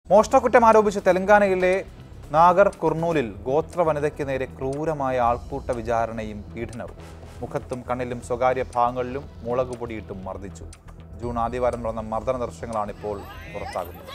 മോഷണക്കുറ്റം ആരോപിച്ച് തെലങ്കാനയിലെ നാഗർ കുർണൂലിൽ ഗോത്ര വനിതയ്ക്ക് നേരെ ക്രൂരമായ ആൾക്കൂട്ട വിചാരണയും പീഡനവും മുഖത്തും കണ്ണിലും സ്വകാര്യ ഭാഗങ്ങളിലും മുളക് പൊടിയിട്ടും മർദ്ദിച്ചു ജൂൺ ആദ്യവാരം നടന്ന മർദ്ദന ദൃശ്യങ്ങളാണ് ഇപ്പോൾ പുറത്താകുന്നത്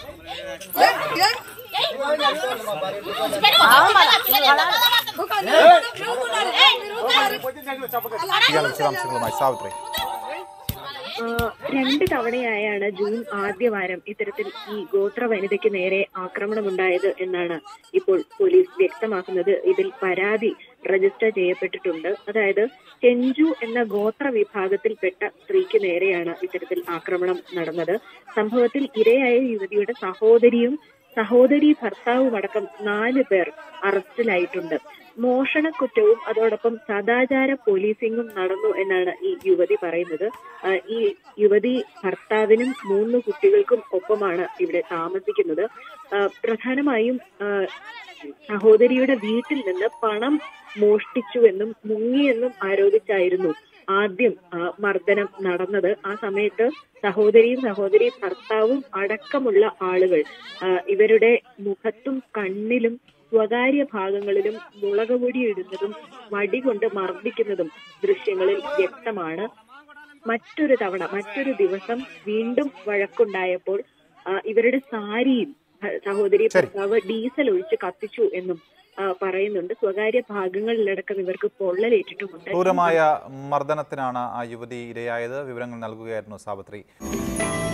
ഇയാൾ വിശദാംശങ്ങളുമായി സാവിത്രി ആ, രണ്ട് തവണയായാണ് ജൂൺ ആദ്യവാരം ഇത്തരത്തിൽ ഈ ഗോത്ര വനിതയ്ക്ക് നേരെ ആക്രമണമുണ്ടായത് എന്നാണ് ഇപ്പോൾ പോലീസ് വ്യക്തമാക്കുന്നത് ഇതിൽ പരാതി രജിസ്റ്റർ ചെയ്യപ്പെട്ടിട്ടുണ്ട് അതായത് ചെഞ്ചു എന്ന ഗോത്ര വിഭാഗത്തിൽപ്പെട്ട സ്ത്രീക്ക് നേരെയാണ് ഇത്തരത്തിൽ ആക്രമണം നടന്നത് സംഭവത്തിൽ ഇരയായ യുവതിയുടെ സഹോദരിയും സഹോദരി ഭർത്താവുമടക്കം നാല് പേർ അറസ്റ്റിലായിട്ടുണ്ട് മോഷണക്കുറ്റവും അതോടൊപ്പം സദാചാര പോലീസിംഗും നടന്നു എന്നാണ് ഈ യുവതി പറയുന്നത് ആ, ഈ യുവതി ഭർത്താവിനും മൂന്ന് കുട്ടികൾക്കും ഒപ്പമാണ് ഇവിടെ താമസിക്കുന്നത് ആ, പ്രധാനമായും ആ, സഹോദരിയുടെ വീട്ടിൽ നിന്ന് പണം മോഷ്ടിച്ചുവെന്നും മുങ്ങിയെന്നും ആരോപിച്ചായിരുന്നു ആദ്യം ആ, മർദ്ദനം നടന്നത് ആ സമയത്ത് സഹോദരിയും സഹോദരി ഭർത്താവും അടക്കമുള്ള ആളുകൾ ആ, ഇവരുടെ മുഖത്തും കണ്ണിലും സ്വകാര്യ ഭാഗങ്ങളിലും മുളക് പൊടി ഇടുന്നതും വടി കൊണ്ട് മർദ്ദിക്കുന്നതും ദൃശ്യങ്ങളിൽ വ്യക്തമാണ് മറ്റൊരു തവണ മറ്റൊരു ദിവസം വീണ്ടും വഴക്കുണ്ടായപ്പോൾ ആ, ഇവരുടെ സാരിയും ആ, സഹോദരി ശരി. ഭർത്താവ് ഡീസൽ ഒഴിച്ച് കത്തിച്ചു എന്നും ആ, പറയുന്നുണ്ട് സ്വകാര്യ ഭാഗങ്ങളിലടക്കം ഇവർക്ക് പൊള്ളലേറ്റിട്ടുമുണ്ട് ക്രൂരമായ മർദ്ദനത്തിനാണ് ആ യുവതി ഇരയായത് വിവരങ്ങൾ നൽകുകയായിരുന്നു സാവിത്രി